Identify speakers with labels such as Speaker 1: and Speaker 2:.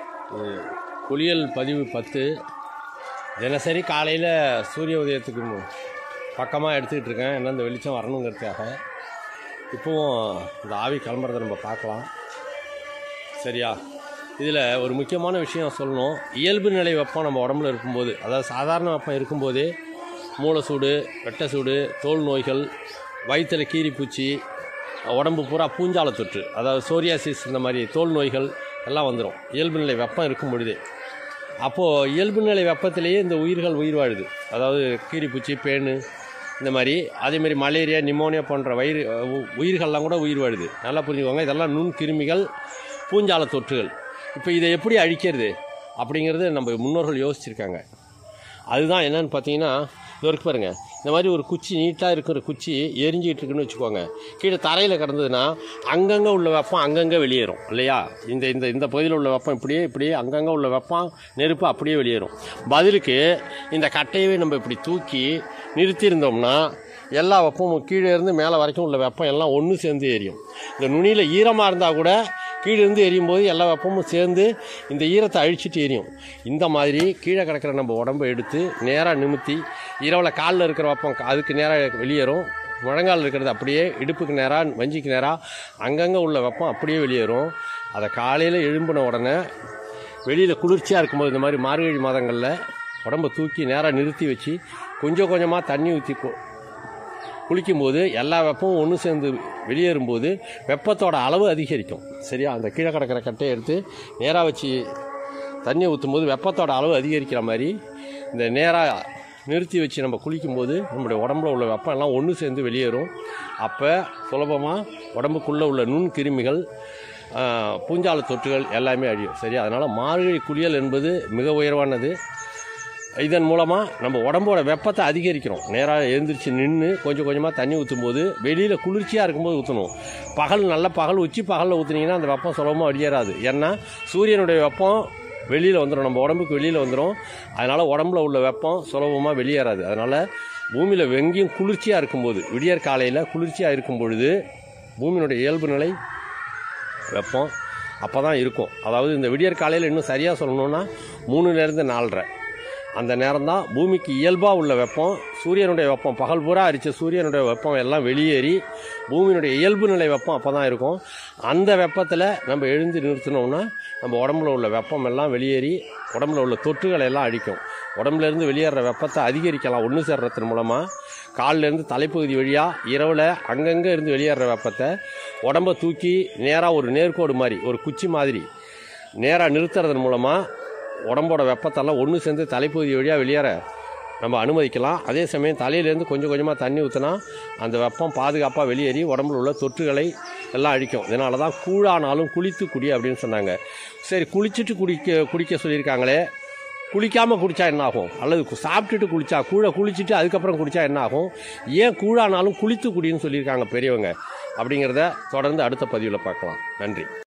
Speaker 1: இது குளியல் பதிவு பத்து தினசரி காலையில் சூரிய உதயத்துக்கு மு- பக்கமாக எடுத்துக்கிட்டு இருக்கேன் ஏன்னா இந்த வெளிச்சம் வரணுங்கிறதுக்காக இப்போவும் இந்த ஆவி கிளம்புறதை நம்ம பார்க்கலாம் சரியா இதில் ஒரு முக்கியமான விஷயம் சொல்லணும் இயல்பு நிலை வெப்பம் நம்ம உடம்புல இருக்கும்போது அதாவது சாதாரண வெப்பம் இருக்கும்போதே மூளை சூடு வெட்டை சூடு தோல் நோய்கள் வயிற்றில் கீரிப்பூச்சி உடம்பு பூரா பூஞ்சால தொற்று அதாவது சோரியாசிஸ் இந்த மாதிரி தோல் நோய்கள் எல்லாம் வந்துடும் இயல்பு நிலை வெப்பம் இருக்கும் பொழுதே அப்போது இயல்பு நிலை வெப்பத்திலேயே இந்த உயிர்கள் உயிர் வாழுது அதாவது கீரிப்பூச்சி பேனு இந்த மாதிரி அதே மாதிரி மலேரியா நிமோனியா போன்ற வயிறு உ- உயிர்கள்லாம் கூட உயிர் வாழுது நல்லா புரிஞ்சுக்கோங்க இதெல்லாம் நுண் கிருமிகள் பூஞ்சால தொற்றுகள் இப்போ இதை எப்படி அழிக்கிறது அப்படிங்கிறது நம்ம முன்னோர்கள் யோசிச்சிருக்காங்க அதுதான் என்னன்னு பார்த்தீங்கன்னா இது இருக்கு பாருங்க இந்த மாதிரி ஒரு குச்சி நீட்டாக இருக்கிற குச்சி எரிஞ்சிக்கிட்டு இருக்குன்னு வச்சுக்கோங்க கீழே தரையில் கிடந்ததுன்னா அங்கங்கே உள்ள வெப்பம் அங்கங்கே வெளியேறும் இல்லையா இந்த இந்த இந்த பகுதியில் உள்ள வெப்பம் இப்படியே இப்படியே அங்கங்கே உள்ள வெப்பம் நெருப்பு அப்படியே வெளியேறும் பதிலுக்கு இந்த கட்டையவே நம்ம இப்படி தூக்கி நிறுத்தியிருந்தோம்னா எல்லா வெப்பமும் கீழே இருந்து மேலே வரைக்கும் உள்ள வெப்பம் எல்லாம் ஒன்று சேர்ந்து எரியும் இந்த நுனியில் ஈரமாக இருந்தால் கூட கீழே இருந்து எரியும் போது எல்லா வெப்பமும் சேர்ந்து இந்த ஈரத்தை அழிச்சிட்டு எரியும் இந்த மாதிரி கீழே கிடக்கிற நம்ம உடம்பை எடுத்து நேராக நிமித்தி இரவில் காலில் இருக்கிற வெப்பம் அதுக்கு நேராக வெளியேறும் முழங்கால் இருக்கிறது அப்படியே இடுப்புக்கு நேராக வஞ்சிக்கு நேராக அங்கங்கே உள்ள வெப்பம் அப்படியே வெளியேறும் அதை காலையில் எழும்பின உடனே வெளியில் குளிர்ச்சியாக இருக்கும்போது இந்த மாதிரி மார்கழி மாதங்களில் உடம்பை தூக்கி நேராக நிறுத்தி வச்சு கொஞ்சம் கொஞ்சமாக தண்ணி ஊற்றி குளிக்கும்போது எல்லா வெப்பமும் ஒன்று சேர்ந்து வெளியேறும்போது வெப்பத்தோட அளவு அதிகரிக்கும் சரியா அந்த கீழே கிடக்கிற கட்டையை எடுத்து நேராக வச்சு தண்ணியை ஊற்றும்போது வெப்பத்தோட அளவு அதிகரிக்கிற மாதிரி இந்த நேராக நிறுத்தி வச்சு நம்ம குளிக்கும்போது நம்முடைய உடம்புல உள்ள வெப்பம் எல்லாம் ஒன்று சேர்ந்து வெளியேறும் அப்போ சுலபமாக உடம்புக்குள்ளே உள்ள நுண் கிருமிகள் ஆஹ், பூஞ்சால தொற்றுகள் எல்லாமே அழியும் சரியா அதனால் மார்கழி குளியல் என்பது மிக உயர்வானது இதன் மூலமாக நம்ம உடம்போட வெப்பத்தை அதிகரிக்கிறோம் நேராக எழுந்திரிச்சு நின்று கொஞ்சம் கொஞ்சமாக தண்ணி ஊற்றும் போது வெளியில் குளிர்ச்சியாக இருக்கும்போது ஊற்றணும் பகல் நல்ல பகல் உச்சி பகலில் ஊற்றுனீங்கன்னா அந்த வெப்பம் சுலபமாக வெளியேறாது ஏன்னா சூரியனுடைய வெப்பம் வெளியில் வந்துடும் நம்ம உடம்புக்கு வெளியில் வந்துடும் அதனால் உடம்புல உள்ள வெப்பம் சுலபமாக வெளியேறாது அதனால் பூமியில் வெங்கியும் குளிர்ச்சியாக இருக்கும்போது விடியற் காலையில் குளிர்ச்சியாக இருக்கும் பொழுது பூமியினுடைய இயல்பு நிலை வெப்பம் அப்போ தான் இருக்கும் அதாவது இந்த விடியற் காலையில் இன்னும் சரியாக சொல்லணும்னா மூணுலேருந்து நாலரை அந்த நேரம் தான் பூமிக்கு இயல்பாக உள்ள வெப்பம் சூரியனுடைய வெப்பம் பகல் பூரா அரிச்ச சூரியனுடைய வெப்பம் எல்லாம் வெளியேறி பூமியினுடைய இயல்பு நிலை வெப்பம் அப்போ தான் இருக்கும் அந்த வெப்பத்தில் நம்ம எழுந்து நிறுத்தினோம்னா நம்ம உடம்புல உள்ள வெப்பம் எல்லாம் வெளியேறி உடம்புல உள்ள தொற்றுகளை எல்லாம் அழிக்கும் உடம்புல இருந்து வெளியேற வெப்பத்தை அதிகரிக்கலாம் ஒன்று சேர்றதன் மூலமாக காலிலேருந்து தலைப்பகுதி வழியாக இரவில் அங்கங்கே இருந்து வெளியேற வெப்பத்தை உடம்பை தூக்கி நேராக ஒரு நேர்கோடு மாதிரி ஒரு குச்சி மாதிரி நேராக நிறுத்துறதன் மூலமாக உடம்போட வெப்பத்தெல்லாம் ஒன்று சேர்ந்து தலைப்பகுதி வழியாக வெளியேற நம்ம அனுமதிக்கலாம் அதே சமயம் தலையிலேருந்து கொஞ்சம் கொஞ்சமாக தண்ணி ஊற்றினா அந்த வெப்பம் பாதுகாப்பாக வெளியேறி உடம்புல உள்ள தொற்றுகளை எல்லாம் அழிக்கும் இதனால தான் கூழானாலும் குளித்து குடி அப்படின்னு சொன்னாங்க சரி குளிச்சுட்டு குடிக்க குடிக்க சொல்லியிருக்காங்களே குளிக்காமல் குடித்தா என்ன ஆகும் அல்லது கு- சாப்பிட்டுட்டு குளிச்சா கூழ குளிச்சுட்டு அதுக்கப்புறம் குடித்தா என்ன ஆகும் ஏன் கூழானாலும் குளித்து குடின்னு சொல்லியிருக்காங்க பெரியவங்க அப்படிங்கிறத தொடர்ந்து அடுத்த பதிவில் பார்க்கலாம் நன்றி